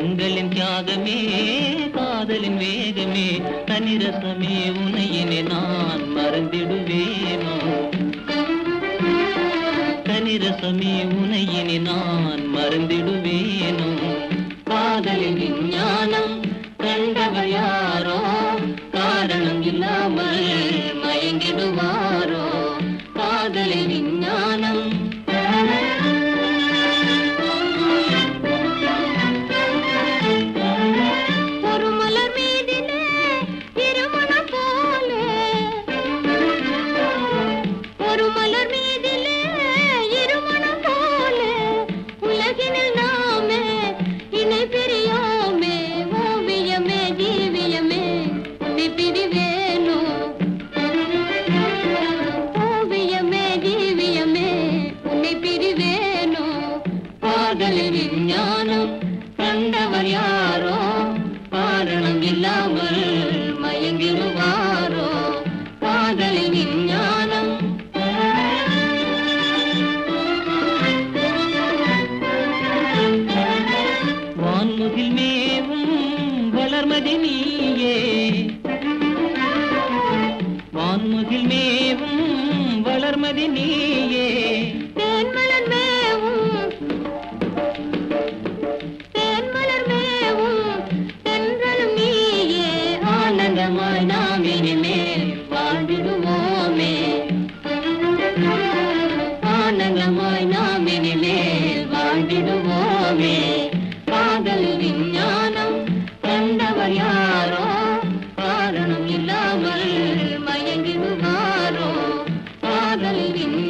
கண்களின் தியாகமே காதலின் வேகமே தனிரசமே உனையினை நான் மறந்திடுவேனோ தனிரசமே உனையினை நான் மறந்திடுவேனோ காதலின் விஞ்ஞானம் கண்டவர் யாரோ காரணம் இல்லாமல் மயங்கிடுவாரோ காதலின் விஞ்ஞானம் ஒரு மலர் மீதிலே திருமணம் போல ஒரு மலர் மீதிலே இருமணம் போல உலகினில் நாமே இணை பிரியோமே ஓவியமே ஜீவியமே உன்னை பிரிவேனோ ஓவியமே ஜீவியமே உன்னை பிரிவேனோ காதலின் விஞ்ஞானம் கண்டவர் யாரோ காரணம் இல்லாமல் மயங்கிடுவாரோ காதலின் விஞ்ஞானம் வான்முகில் மேவும் வளர்மதி நீயே வான்முகில் மேவும் வளர்மதி நீயே தேன்மலர் மேவும் தேன்மலர் மேவும் தென்றலும் நீயே ஆனந்தமாய் நாம் இனிமேல் வாழ்ந்திடுவோமே ஆனந்தமாய் நாம் இனிமேல் வாழ்ந்திடுவோமே காதல் விஞ்ஞானம் கண்டவர் யாரோ காரணம் இல்லாமல் மயங்கிடுவாரோ காதல் விஞ்ஞானம்